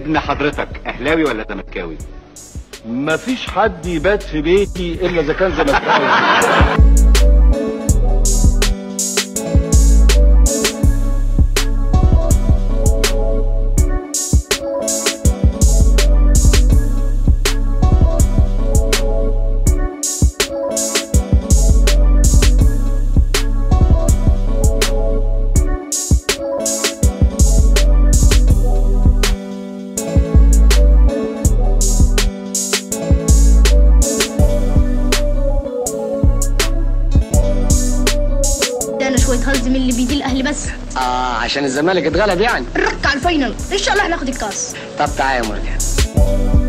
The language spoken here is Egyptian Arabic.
ابن حضرتك اهلاوي ولا زملكاوي مفيش حد يبات في بيتي الا اذا كان زملكاوي ده انا شويه هز من اللي بيجي الاهلي بس اه عشان الزمالك اتغلب يعني نرك على الفاينل ان شاء الله هناخد الكاس طب تعالى يا مرجان